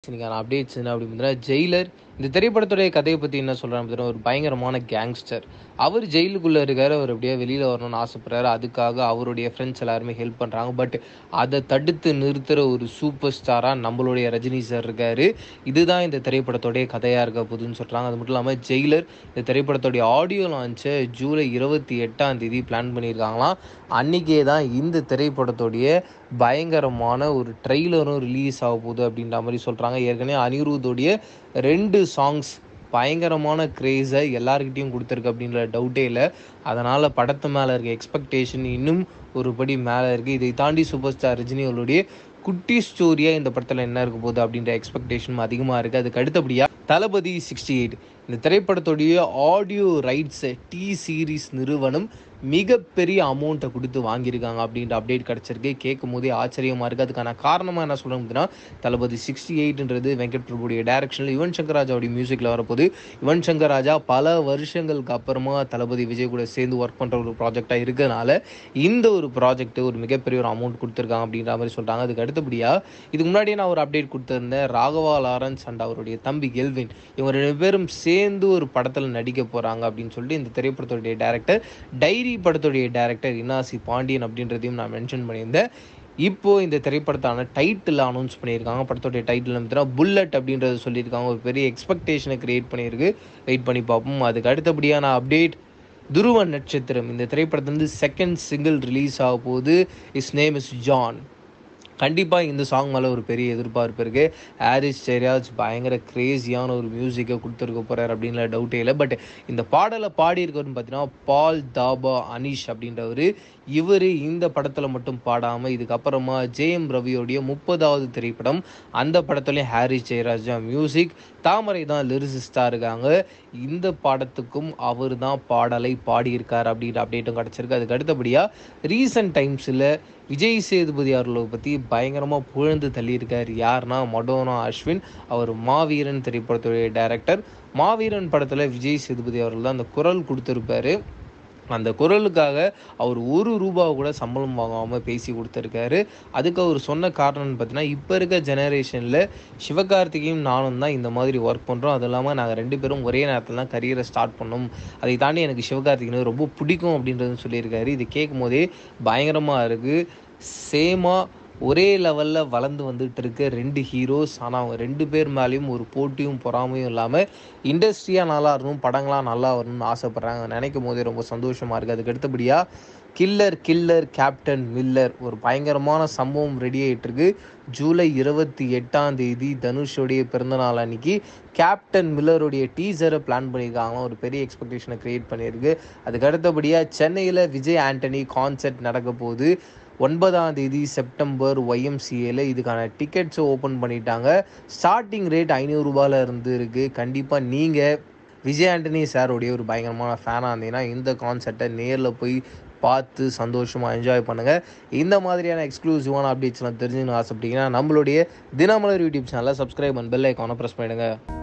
இன்னைக்கான அப்டேட்ஸ் என்ன அப்படின்னு பார்த்தீங்கன்னா ஜெயிலர் இந்த திரைப்படத்துடைய கதையை பற்றி என்ன சொல்கிறாங்க பார்த்தீங்கன்னா ஒரு பயங்கரமான கேங்ஸ்டர் அவர் ஜெயிலுக்குள்ளே இருக்காரு அவர் அப்படியே வெளியில் வரணும்னு ஆசைப்படுறாரு அதுக்காக அவருடைய ஃப்ரெண்ட்ஸ் எல்லாருமே ஹெல்ப் பண்ணுறாங்க பட் அதை தடுத்து நிறுத்துகிற ஒரு சூப்பர் ஸ்டாராக நம்மளுடைய ரஜினி சார் இருக்காரு இதுதான் இந்த திரைப்படத்துடைய கதையாக இருக்க போகுதுன்னு சொல்கிறாங்க அது மட்டும் இல்லாமல் ஜெயிலர் இந்த திரைப்படத்துடைய ஆடியோ லான்ச்சை ஜூலை இருபத்தி எட்டாம் தேதி பிளான் பண்ணியிருக்காங்களாம் அன்றைக்கே தான் இந்த திரைப்படத்துடைய பயங்கரமான ஒரு ட்ரெய்லரும் ரிலீஸ் ஆக போகுது அப்படின்ற மாதிரி சொல்கிறாங்க ஏற்கனவே அனிருத்தோடைய ரெண்டு சாங்ஸ் பயங்கரமான க்ரேஸை எல்லாருக்கிட்டையும் கொடுத்துருக்கு அப்படின்ற டவுட்டே இல்லை அதனால் படத்து மேலே இருக்க எக்ஸ்பெக்டேஷன் இன்னும் ஒரு படி மேலே இருக்குது இதை தாண்டி சூப்பர் ஸ்டார் ரஜினி அவர்களுடைய குட்டி ஸ்டோரியாக இந்த படத்தில் என்ன இருக்க போகுது அப்படின்ற எக்ஸ்பெக்டேஷன் அதிகமாக இருக்குது அதுக்கு அடுத்தபடியாக தளபதி சிக்ஸ்டி எயிட் இந்த திரைப்படத்துடைய ஆடியோ ரைட்ஸை டி சீரிஸ் நிறுவனம் மிகப்பெரிய அமௌண்ட்டை கொடுத்து வாங்கியிருக்காங்க அப்படின்ற அப்டேட் கிடச்சிருக்கு கேட்கும் போதே ஆச்சரியமாக இருக்குது அதுக்கான காரணமாக என்ன சொல்கிறோம் அப்படின்னா தளபதி சிக்ஸ்டி எயிட்ன்றது வெங்கட் பிரபுடைய டைரக்ஷனில் யுவன் சங்கர் ராஜாவுடைய மியூசிக்கில் வரப்போது யுவன் சங்கர் ராஜா பல வருஷங்களுக்கு அப்புறமா தளபதி விஜய் கூட சேர்ந்து ஒர்க் பண்ணுற ஒரு ப்ராஜெக்டாக இருக்கிறதுனால இந்த ஒரு ப்ராஜெக்ட் ஒரு மிகப்பெரிய ஒரு அமௌண்ட் கொடுத்துருக்காங்க அப்படின்ற மாதிரி சொல்கிறாங்க அதுக்கு அடுத்தபடியாக இதுக்கு முன்னாடியே நான் ஒரு அப்டேட் கொடுத்துருந்தேன் ராகவா லாரன்ஸ் அண்ட் அவருடைய தம்பி கெல்வின் இவங்க ரெண்டு பேரும் சேர்ந்து ஒரு படத்தில் நடிக்க போகிறாங்க அப்படின்னு சொல்லிட்டு இந்த திரைப்படத்துடைய டேரக்டர் டைரி படத்துடைய டேரக்டர் இனாசி பாண்டியன் அப்படின்றதையும் நான் மென்ஷன் பண்ணியிருந்தேன் இப்போ இந்த திரைப்படத்தான டைட்டில் அனௌன்ஸ் பண்ணியிருக்காங்க படத்துடைய டைட்டில் பார்த்தீங்கன்னா புல்லட் அப்படின்றத சொல்லியிருக்காங்க ஒரு பெரிய எக்ஸ்பெக்டேஷனை கிரியேட் பண்ணியிருக்கு வெயிட் பண்ணி பார்ப்போம் அதுக்கு அடுத்தபடியான அப்டேட் துருவ நட்சத்திரம் இந்த திரைப்படத்துலேருந்து செகண்ட் சிங்கிள் ரிலீஸ் ஆக போகுது இஸ் நேம் இஸ் ஜான் கண்டிப்பாக இந்த சாங் மேலே ஒரு பெரிய எதிர்பார்ப்பு இருக்குது ஹாரிஸ் ஜெயராஜ் பயங்கர கிரேஸியான ஒரு மியூசிக்கை கொடுத்துருக்க போகிறார் அப்படின்ற டவுட்டே இல்லை பட் இந்த பாடலை பாடியிருக்கவர்னு பார்த்தீங்கன்னா பால் தாபா அனீஷ் அப்படின்றவர் இவர் இந்த படத்தில் மட்டும் பாடாமல் இதுக்கப்புறமா ஜேஎம் ரவியோடைய முப்பதாவது திரைப்படம் அந்த படத்துலேயும் ஹாரிஸ் ஜெயராஜ் தான் மியூசிக் தாமரை தான் லிரிசிஸ்டாக இருக்காங்க இந்த படத்துக்கும் அவர் தான் பாடலை பாடியிருக்கார் அப்படின்ற அப்டேட்டும் கிடச்சிருக்கு அதுக்கு அடுத்தபடியாக ரீசன்ட் டைம்ஸில் விஜய் சேதுபதி அவர்களை பற்றி பயங்கரமாக புகழ்ந்து தள்ளியிருக்கார் யார்னா மடோனா அஸ்வின் அவர் மாவீரன் திரைப்படத்துடைய டைரக்டர் மாவீரன் படத்தில் விஜய் சேதுபதி அவர்கள் தான் அந்த குரல் கொடுத்துருப்பாரு அந்த குரலுக்காக அவர் ஒரு ரூபா கூட சம்பளம் வாங்காமல் பேசி கொடுத்துருக்காரு அதுக்கு அவர் சொன்ன காரணம்னு பார்த்தீங்கன்னா இப்போ இருக்க ஜெனரேஷனில் சிவகார்த்திகையும் நானும் தான் இந்த மாதிரி ஒர்க் பண்ணுறோம் அதுவும் இல்லாமல் நாங்கள் ரெண்டு பேரும் ஒரே நேரத்தில் தான் கரியரை ஸ்டார்ட் பண்ணோம் அதை தாண்டி எனக்கு சிவகார்த்திகேயன் ரொம்ப பிடிக்கும் அப்படின்றதும் சொல்லியிருக்காரு இது கேட்கும் போதே பயங்கரமாக இருக்குது சேமாக ஒரே லெவலில் வளர்ந்து வந்துட்டு இருக்க ரெண்டு ஹீரோஸ் ஆனால் அவங்க ரெண்டு பேர் மேலேயும் ஒரு போட்டியும் பொறாமையும் இல்லாமல் இண்டஸ்ட்ரியாக நல்லா வரணும் படங்களாக நல்லா வரணும்னு ஆசைப்பட்றாங்க நினைக்கும் போதே ரொம்ப சந்தோஷமாக இருக்குது அதுக்கு அடுத்தபடியாக கில்லர் கில்லர் கேப்டன் மில்லர் ஒரு பயங்கரமான சம்பவம் ரெடி ஆகிட்டு இருக்கு ஜூலை இருபத்தி எட்டாம் தேதி தனுஷோடைய பிறந்தநாள் அன்னைக்கு கேப்டன் மில்லருடைய டீசரை பிளான் பண்ணியிருக்காங்களாம் ஒரு பெரிய எக்ஸ்பெக்டேஷனை கிரியேட் பண்ணியிருக்கு அதுக்கு அடுத்தபடியாக சென்னையில் விஜய் ஆண்டனி கான்சர்ட் நடக்க போகுது ஒன்பதாம் தேதி செப்டம்பர் ஒய்எம்சிஏல இதுக்கான டிக்கெட்ஸை ஓப்பன் பண்ணிட்டாங்க ஸ்டார்டிங் ரேட் ஐநூறுரூபாவில் இருந்து இருக்குது கண்டிப்பாக நீங்கள் விஜய் ஆண்டனி சாரோடைய ஒரு பயங்கரமான ஃபேனாக இருந்தீங்கன்னா இந்த கான்சர்ட்டை நேரில் போய் பார்த்து சந்தோஷமாக என்ஜாய் பண்ணுங்கள் இந்த மாதிரியான எக்ஸ்க்ளூசிவான அப்டேட்ஸ்லாம் தெரிஞ்சுக்கணும் ஆசைப்பட்டீங்கன்னா நம்மளுடைய தினமலர் யூடியூப் சேனலை சப்ஸ்கிரைப் அண்ட் பெல் ஐக்கானை ப்ரெஸ் பண்ணிடுங்க